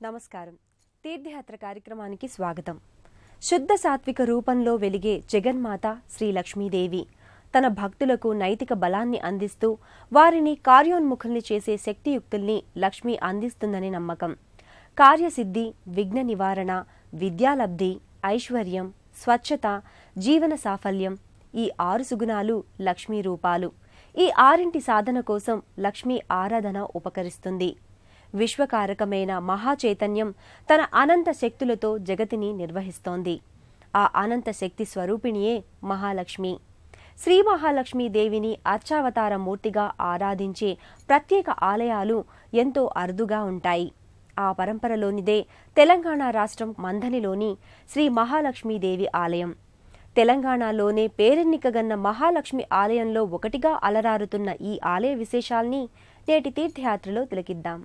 నమస్కారం తీర్థయాత్ర కార్యక్రమానికి స్వాగతం శుద్ధ సాత్విక రూపంలో వెలిగే జగన్మాత శ్రీ లక్ష్మీదేవి తన భక్తులకు నైతిక బలాన్ని అందిస్తూ వారిని కార్యోన్ముఖుల్ని చేసే శక్తియుక్తుల్ని లక్ష్మి అందిస్తుందని నమ్మకం కార్యసిద్ధి విఘ్న నివారణ విద్యాలబ్ధి ఐశ్వర్యం స్వచ్ఛత జీవన సాఫల్యం ఈ ఆరు సుగుణాలు లక్ష్మీ రూపాలు ఈ ఆరింటి సాధన కోసం లక్ష్మీ ఆరాధన ఉపకరిస్తుంది విశ్వకారకమైన మహాచైతన్యం తన అనంత శక్తులతో జగతిని నిర్వహిస్తోంది ఆ అనంత శక్తి స్వరూపిణియే మహాలక్ష్మి శ్రీ మహాలక్ష్మీ దేవిని అర్చావతార మూర్తిగా ఆరాధించే ప్రత్యేక ఆలయాలు ఎంతో అరుదుగా ఉంటాయి ఆ పరంపరలోనిదే తెలంగాణ రాష్ట్రం మంథనిలోని శ్రీ మహాలక్ష్మీదేవి ఆలయం తెలంగాణలోనే పేరెన్నికగన్న మహాలక్ష్మి ఆలయంలో ఒకటిగా అలరారుతున్న ఈ ఆలయ విశేషాల్ని నేటి తీర్థయాత్రలో తిలకిద్దాం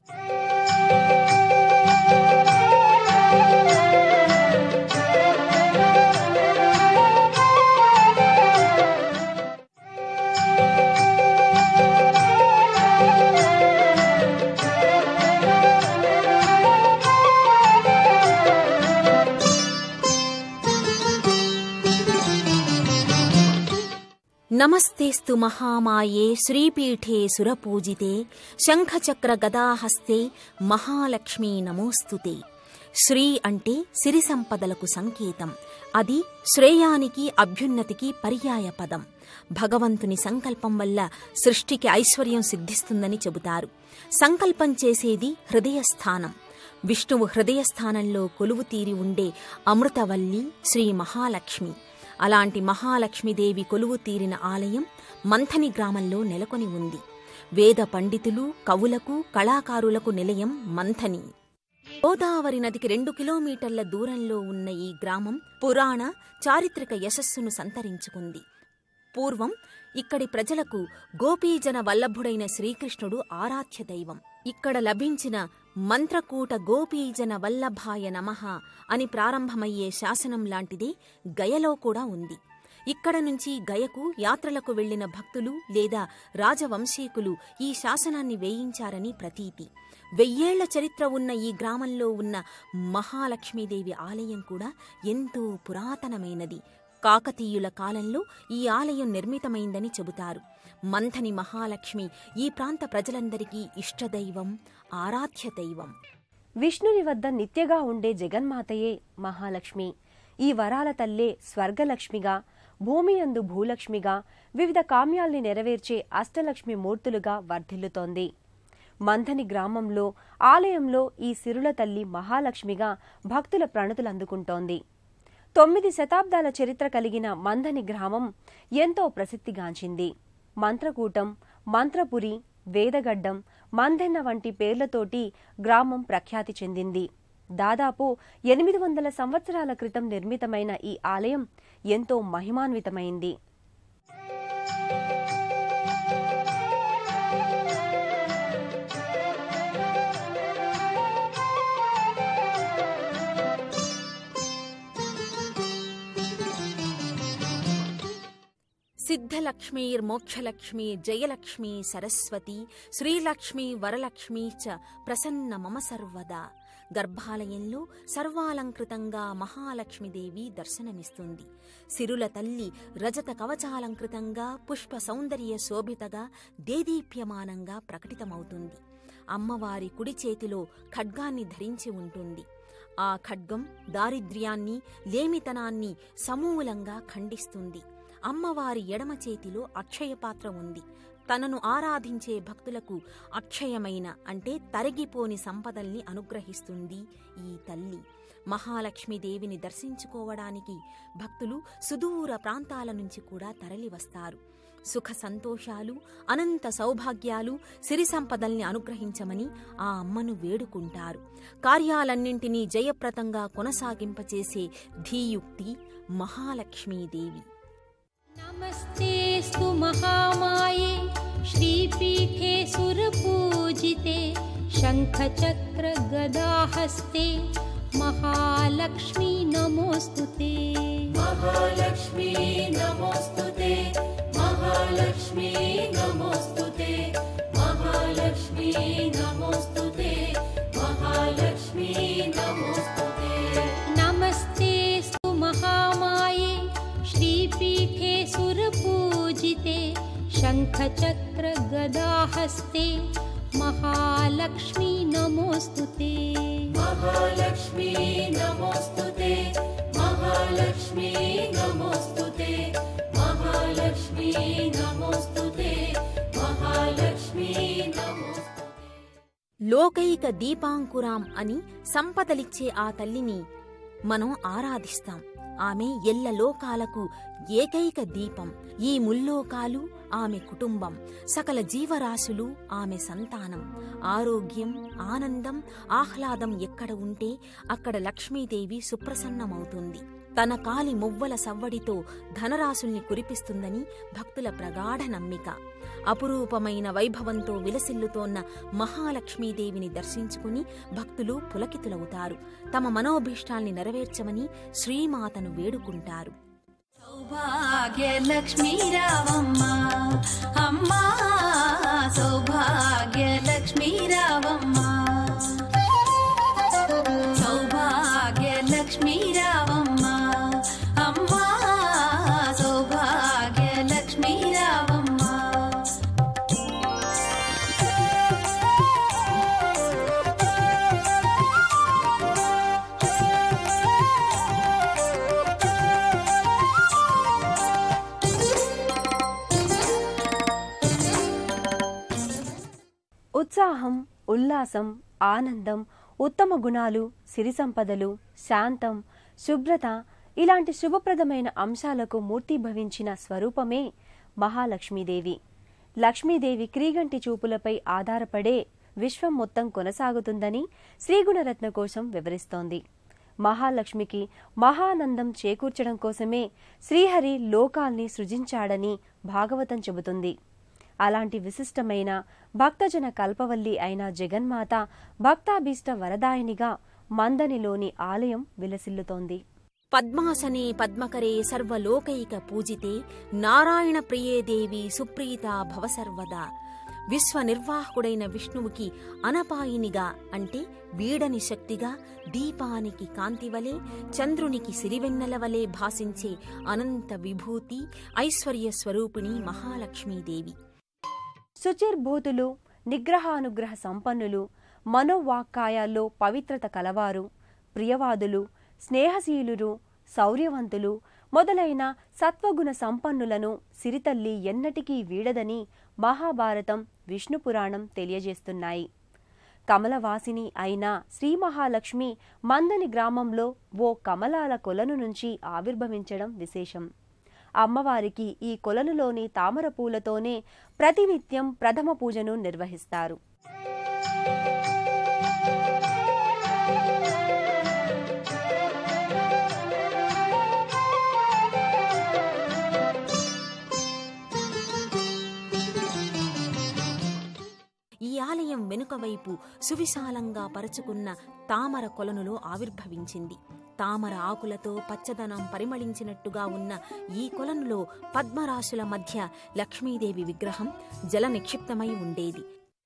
నమస్తేస్తు మహామాయే శ్రీపీఠే సురపూజితే శంఖచక్ర గదాహస్తే మహాలక్ష్మీ నమోస్తుతే శ్రీ అంటే సిరి సంపదలకు సంకేతం అది శ్రేయానికి అభ్యున్నతికి పర్యాయ పదం భగవంతుని సంకల్పం వల్ల సృష్టికి ఐశ్వర్యం సిద్ధిస్తుందని చెబుతారు సంకల్పం చేసేది హృదయస్థానం విష్ణువు హృదయస్థానంలో కొలువు తీరి ఉండే అమృతవల్లి శ్రీ మహాలక్ష్మి అలాంటి మహాలక్ష్మీదేవి కొలువు తీరిన ఆలయం మంథని గ్రామంలో నెలకొని ఉంది వేద పండితులు కవులకు కళాకారులకు నిలయం మంథని గోదావరి నదికి రెండు కిలోమీటర్ల దూరంలో ఉన్న ఈ గ్రామం పురాణ చారిత్రక యశస్సును సంతరించుకుంది పూర్వం ఇక్కడి ప్రజలకు గోపీజన వల్లభుడైన శ్రీకృష్ణుడు ఆరాధ్య దైవం ఇక్కడ లభించిన మంత్రకూట గోపీజన వల్లభాయ నమః అని ప్రారంభమయ్యే శాసనం లాంటిదే గయలో కూడా ఉంది ఇక్కడ నుంచి గయకు యాత్రలకు వెళ్లిన భక్తులు లేదా రాజవంశీకులు ఈ శాసనాన్ని వేయించారని ప్రతీతి వెయ్యేళ్ల చరిత్ర ఉన్న ఈ గ్రామంలో ఉన్న మహాలక్ష్మీదేవి ఆలయం కూడా ఎంతో పురాతనమైనది కాకతీయుల కాలంలో ఈ ఆలయం నిర్మితమైందని చెబుతారు మంథని మహాలక్ష్మి ఈ ప్రాంత ప్రజలందరికీ ఇష్టదైవం ఆరాధ్య దైవం విష్ణుని వద్ద నిత్యగా ఉండే జగన్మాతయే మహాలక్ష్మి ఈ వరాల తల్లే స్వర్గలక్ష్మిగా భూమి అందు భూలక్ష్మిగా వివిధ కామ్యాల్ని నెరవేర్చే అష్టలక్ష్మి మూర్తులుగా వర్ధిల్లుతోంది మంథని గ్రామంలో ఆలయంలో ఈ సిరుల తల్లి మహాలక్ష్మిగా భక్తుల ప్రణతులు అందుకుంటోంది తొమ్మిది శతాబ్దాల చరిత్ర కలిగిన మంథని గ్రామం ఎంతో ప్రసిద్ధిగాంచింది మంత్రకూటం మంత్రపురి వేదగడ్డం మందెన్న వంటి పేర్లతోటి గ్రామం ప్రఖ్యాతి చెందింది దాదాపు ఎనిమిది వందల సంవత్సరాల క్రితం నిర్మితమైన ఈ ఆలయం ఎంతో మహిమాన్వితమైంది సిద్ధలక్ష్మీర్మోక్షలక్ష్మీ జయలక్ష్మీ సరస్వతి శ్రీలక్ష్మీ వరలక్ష్మీ చ ప్రసన్న మమ సర్వదా గర్భాలయంలో సర్వాలంకృతంగా మహాలక్ష్మీదేవి దర్శనమిస్తుంది సిరుల తల్లి రజత కవచాలంకృతంగా పుష్ప సౌందర్య శోభితగా దేదీప్యమానంగా ప్రకటితమవుతుంది అమ్మవారి కుడి చేతిలో ఖడ్గాన్ని ధరించి ఉంటుంది ఆ ఖడ్గం దారిద్ర్యాన్ని లేమితనాన్ని సమూలంగా ఖండిస్తుంది అమ్మవారి ఎడమ చేతిలో అక్షయపాత్ర ఉంది తనను ఆరాధించే భక్తులకు అక్షయమైన అంటే తరిగిపోని సంపదల్ని అనుగ్రహిస్తుంది ఈ తల్లి మహాలక్ష్మీదేవిని దర్శించుకోవడానికి భక్తులు సుదూర ప్రాంతాల నుంచి కూడా తరలివస్తారు సుఖ సంతోషాలు అనంత సౌభాగ్యాలు సిరి సంపదల్ని అనుగ్రహించమని ఆ అమ్మను వేడుకుంటారు కార్యాలన్నింటినీ జయప్రదంగా కొనసాగింపచేసే ధీయుక్తి మహాలక్ష్మీదేవి नमस्तेऽस्तु महामाये श्रीपीठे सुरपूजिते शङ्खचक्रगदाहस्ते महालक्ष्मी नमोऽस्तु ते महालक्ष्मी नमोऽस्तु ते महालक्ष्मी नमोऽस्तु ते महालक्ष्मी नमोऽस्तु ते महालक्ष्मी शङ्खचक्रगदाहस्ते महालक्ष्मी नमोऽस्तु ते महालक्ष्मी नमोऽस्तु ते महालक्ष्मी नमोऽस्तु ते महालक्ष्मी नमोऽस्तु ते महालक्ष्मी नमोऽस्तु లోకైక దీపాంకురాం అని సంపదలిచ్చే ఆ తల్లిని మనం ఆరాధిస్తాం ఆమె ఎల్ల లోకాలకు ఏకైక దీపం ఈ ముల్లోకాలు ఆమె కుటుంబం సకల జీవరాశులు ఆమె సంతానం ఆరోగ్యం ఆనందం ఆహ్లాదం ఎక్కడ ఉంటే అక్కడ లక్ష్మీదేవి సుప్రసన్నమవుతుంది తన కాలి మువ్వల సవ్వడితో ధనరాశుల్ని కురిపిస్తుందని భక్తుల ప్రగాఢ నమ్మిక అపురూపమైన వైభవంతో విలసిల్లుతోన్న మహాలక్ష్మీదేవిని దర్శించుకుని భక్తులు పులకితులవుతారు తమ మనోభీష్టాల్ని నెరవేర్చమని శ్రీమాతను వేడుకుంటారు సౌభాగ్యలక్ష్మీ రావమ్మ అమ్మా సౌభాగ్యలక్ష్మీ రావమ్మ సౌభాగ్యలక్ష్మీ రావమ్మ అమ్మా సౌభాగ్యలక్ష్మీ రావమ్మ ఉత్సాహం ఉల్లాసం ఆనందం ఉత్తమ గుణాలు సిరి సంపదలు శాంతం శుభ్రత ఇలాంటి శుభప్రదమైన అంశాలకు మూర్తిభవించిన స్వరూపమే మహాలక్ష్మీదేవి లక్ష్మీదేవి క్రీగంటి చూపులపై ఆధారపడే విశ్వం మొత్తం కొనసాగుతుందని శ్రీగుణరత్న కోసం వివరిస్తోంది మహాలక్ష్మికి మహానందం చేకూర్చడం కోసమే శ్రీహరి లోకాల్ని సృజించాడని భాగవతం చెబుతుంది అలాంటి విశిష్టమైన భక్తజన కల్పవల్లి అయిన జగన్మాత భక్తాభీష్ట వరదాయినిగా మందనిలోని ఆలయం విలసిల్లుతోంది పద్మాసనే పద్మకరే సర్వలోకైక పూజితే నారాయణ ప్రియే దేవి సుప్రీత భవసర్వదా విశ్వనిర్వాహకుడైన విష్ణువుకి అనపాయినిగా అంటే వీడని శక్తిగా దీపానికి కాంతివలే చంద్రునికి సిరివెన్నెల వలె భాసించే అనంత విభూతి ఐశ్వర్య స్వరూపిణి మహాలక్ష్మీదేవి శుచిర్భూతులు నిగ్రహానుగ్రహ సంపన్నులు మనోవాక్కాయాల్లో పవిత్రత కలవారు ప్రియవాదులు స్నేహశీలురు శౌర్యవంతులు మొదలైన సత్వగుణ సంపన్నులను సిరితల్లి ఎన్నటికీ వీడదని మహాభారతం విష్ణుపురాణం తెలియజేస్తున్నాయి కమలవాసిని అయిన శ్రీ మహాలక్ష్మి మందని గ్రామంలో ఓ కమలాల కొలను నుంచి ఆవిర్భవించడం విశేషం అమ్మవారికి ఈ కొలనులోని తామర పూలతోనే ప్రతినిత్యం ప్రథమ పూజను నిర్వహిస్తారు ఈ ఆలయం వెనుక వైపు సువిశాలంగా పరుచుకున్న తామర కొలనులో ఆవిర్భవించింది తామర ఆకులతో పచ్చదనం పరిమళించినట్టుగా ఉన్న ఈ కొలనులో పద్మరాశుల మధ్య లక్ష్మీదేవి విగ్రహం జల నిక్షిప్తమై ఉండేది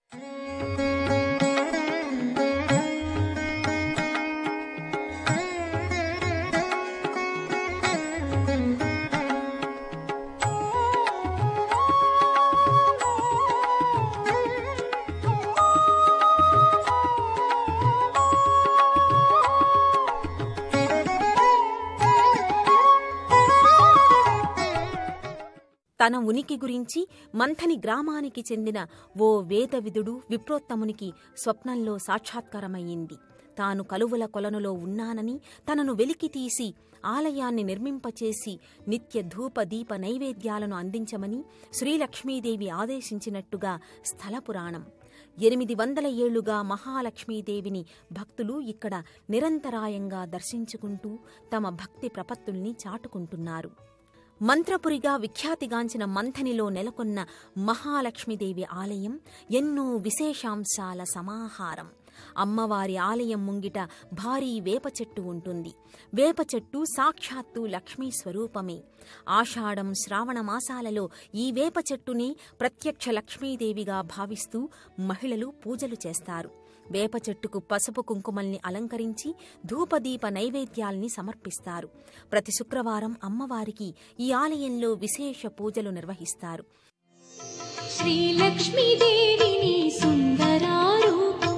తన ఉనికి గురించి మంథని గ్రామానికి చెందిన ఓ వేదవిదుడు విప్రోత్తమునికి స్వప్నంలో సాక్షాత్కారమయ్యింది తాను కలువల కొలనులో ఉన్నానని తనను వెలికి తీసి ఆలయాన్ని నిర్మింపచేసి నిత్య ధూప దీప నైవేద్యాలను అందించమని శ్రీలక్ష్మీదేవి ఆదేశించినట్టుగా స్థల పురాణం ఎనిమిది వందల ఏళ్లుగా మహాలక్ష్మీదేవిని భక్తులు ఇక్కడ నిరంతరాయంగా దర్శించుకుంటూ తమ భక్తి ప్రపత్తుల్ని చాటుకుంటున్నారు మంత్రపురిగా విఖ్యాతిగాంచిన మంథనిలో నెలకొన్న మహాలక్ష్మీదేవి ఆలయం ఎన్నో విశేషాంశాల సమాహారం అమ్మవారి ఆలయం ముంగిట భారీ వేప చెట్టు ఉంటుంది వేప చెట్టు సాక్షాత్తు లక్ష్మీ స్వరూపమే ఆషాఢం శ్రావణ మాసాలలో ఈ వేప చెట్టుని ప్రత్యక్ష లక్ష్మీదేవిగా భావిస్తూ మహిళలు పూజలు చేస్తారు వేప చెట్టుకు పసుపు కుంకుమల్ని అలంకరించి ధూపదీప నైవేద్యాల్ని సమర్పిస్తారు ప్రతి శుక్రవారం అమ్మవారికి ఈ ఆలయంలో విశేష పూజలు నిర్వహిస్తారు శ్రీలక్ష్మీదేవిని సుందరారూపం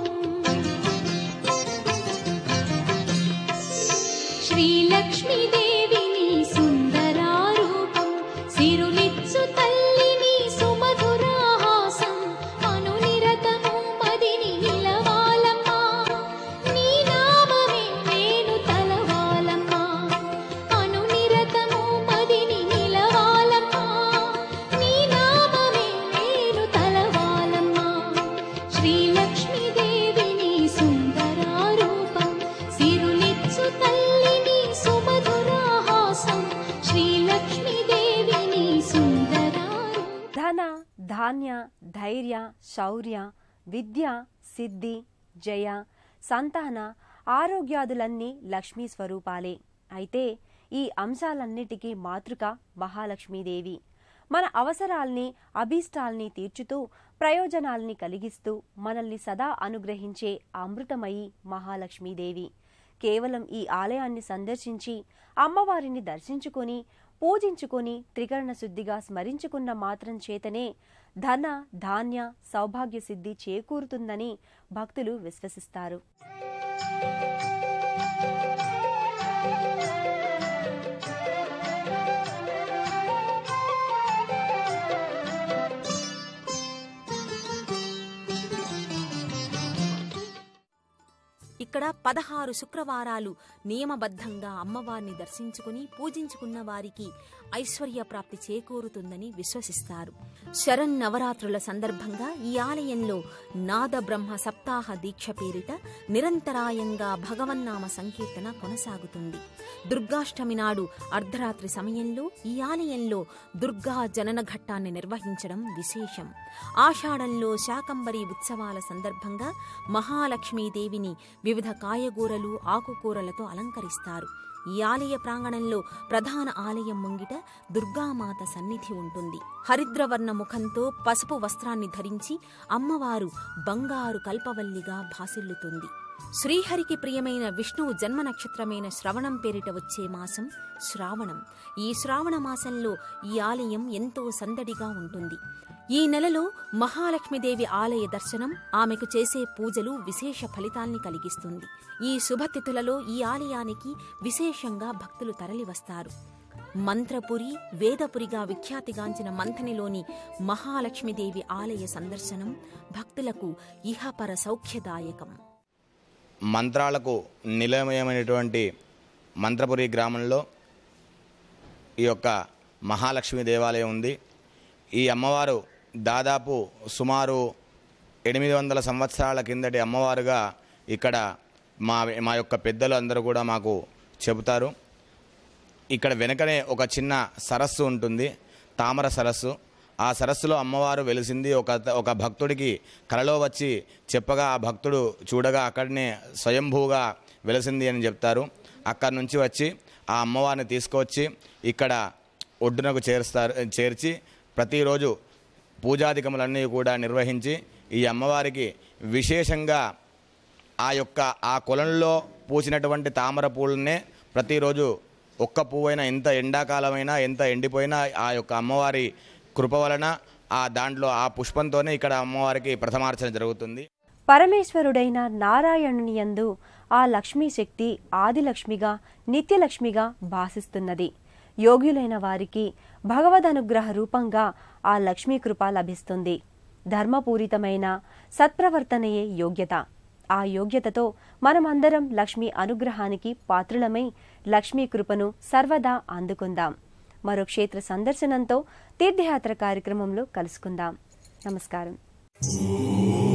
శ్రీలక్ష్మీదేవిని సుందరారూపం సిరులిచ్చు తల్లిని సుమధురాహాసం అనునిరతము మదిని నిలవాలమ్మా నీ నామమే నేను తలవాలమ్మా అనునిరతము మదిని నిలవాలమ్మా నీ నామమే నేను తలవాలమ్మా శ్రీలక్ష్మీదేవిని సుందరారూపం సిరులిచ్చు తల్లిని సుమధురాహాసం శ్రీలక్ష్మీదేవిని సుందరారూపం ధన ధాన్య ధైర్య శౌర్య విద్య సిద్ధి జయ సంతాన ఆరోగ్యాదులన్నీ లక్ష్మీ స్వరూపాలే అయితే ఈ అంశాలన్నిటికీ మాతృక మహాలక్ష్మీదేవి మన అవసరాల్ని అభీష్టాల్ని తీర్చుతూ ప్రయోజనాల్ని కలిగిస్తూ మనల్ని సదా అనుగ్రహించే అమృతమయి మహాలక్ష్మీదేవి కేవలం ఈ ఆలయాన్ని సందర్శించి అమ్మవారిని దర్శించుకొని పూజించుకొని త్రికరణ శుద్ధిగా స్మరించుకున్న మాత్రం చేతనే ధన ధాన్య సౌభాగ్య సిద్ధి చేకూరుతుందని భక్తులు విశ్వసిస్తారు ఇక్కడ పదహారు శుక్రవారాలు నియమబద్ధంగా అమ్మవారిని దర్శించుకుని పూజించుకున్న వారికి ఐశ్వర్య ప్రాప్తి చేకూరుతుందని విశ్వసిస్తారు శరణ్ నవరాత్రుల సందర్భంగా ఈ ఆలయంలో నాద బ్రహ్మ సప్తాహ దీక్ష పేరిట నిరంతరాయంగా భగవన్నామ సంకీర్తన కొనసాగుతుంది దుర్గాష్టమి నాడు అర్ధరాత్రి సమయంలో ఈ ఆలయంలో దుర్గా జనన ఘట్టాన్ని నిర్వహించడం విశేషం ఆషాఢంలో శాకంబరి ఉత్సవాల సందర్భంగా మహాలక్ష్మీదేవిని వివిధ కాయగూరలు ఆకుకూరలతో అలంకరిస్తారు ఈ ఆలయ ప్రాంగణంలో ప్రధాన ఆలయం ముంగిట దుర్గామాత సన్నిధి ఉంటుంది హరిద్రవర్ణ ముఖంతో పసుపు వస్త్రాన్ని ధరించి అమ్మవారు బంగారు కల్పవల్లిగా భాసిల్లుతుంది శ్రీహరికి ప్రియమైన విష్ణువు జన్మ నక్షత్రమైన శ్రవణం పేరిట వచ్చే మాసం శ్రావణం ఈ శ్రావణ మాసంలో ఈ ఆలయం ఎంతో సందడిగా ఉంటుంది ఈ నెలలో మహాలక్ష్మీదేవి ఆలయ దర్శనం ఆమెకు చేసే పూజలు విశేష ఫలితాల్ని కలిగిస్తుంది ఈ శుభతిథులలో ఈ ఆలయానికి విశేషంగా భక్తులు తరలివస్తారు మంత్రపురి వేదపురిగా విఖ్యాతిగాంచిన మంథనిలోని మహాలక్ష్మీదేవి ఆలయ సందర్శనం భక్తులకు ఇహపర సౌఖ్యదాయకం మంత్రాలకు నిలయమైనటువంటి మంత్రపురి గ్రామంలో ఈ యొక్క మహాలక్ష్మి దేవాలయం ఉంది ఈ అమ్మవారు దాదాపు సుమారు ఎనిమిది వందల సంవత్సరాల కిందటి అమ్మవారుగా ఇక్కడ మా మా యొక్క పెద్దలు అందరూ కూడా మాకు చెబుతారు ఇక్కడ వెనకనే ఒక చిన్న సరస్సు ఉంటుంది తామర సరస్సు ఆ సరస్సులో అమ్మవారు వెలిసింది ఒక ఒక భక్తుడికి కలలో వచ్చి చెప్పగా ఆ భక్తుడు చూడగా అక్కడనే స్వయంభూగా వెలిసింది అని చెప్తారు అక్కడి నుంచి వచ్చి ఆ అమ్మవారిని తీసుకువచ్చి ఇక్కడ ఒడ్డునకు చేరుస్తారు చేర్చి ప్రతిరోజు పూజాధికములన్నీ కూడా నిర్వహించి ఈ అమ్మవారికి విశేషంగా ఆ యొక్క ఆ కొలంలో పూసినటువంటి తామర పూలనే ప్రతిరోజు ఒక్క పువ్వైనా ఎంత ఎండాకాలమైనా ఎంత ఎండిపోయినా ఆ యొక్క అమ్మవారి కృప వలన ఆ దాంట్లో ఆ పుష్పంతోనే ఇక్కడ అమ్మవారికి ప్రథమార్చన జరుగుతుంది పరమేశ్వరుడైన నారాయణుని యందు ఆ లక్ష్మీ శక్తి ఆదిలక్ష్మిగా నిత్యలక్ష్మిగా భాసిస్తున్నది యోగ్యులైన వారికి భగవదనుగ్రహ రూపంగా ఆ లక్ష్మీ కృప లభిస్తుంది ధర్మపూరితమైన సత్ప్రవర్తనయే యోగ్యత ఆ యోగ్యతతో మనమందరం లక్ష్మీ అనుగ్రహానికి పాత్రులమై లక్ష్మీ కృపను సర్వదా అందుకుందాం మరో క్షేత్ర సందర్శనంతో తీర్థయాత్ర కార్యక్రమంలో కలుసుకుందాం నమస్కారం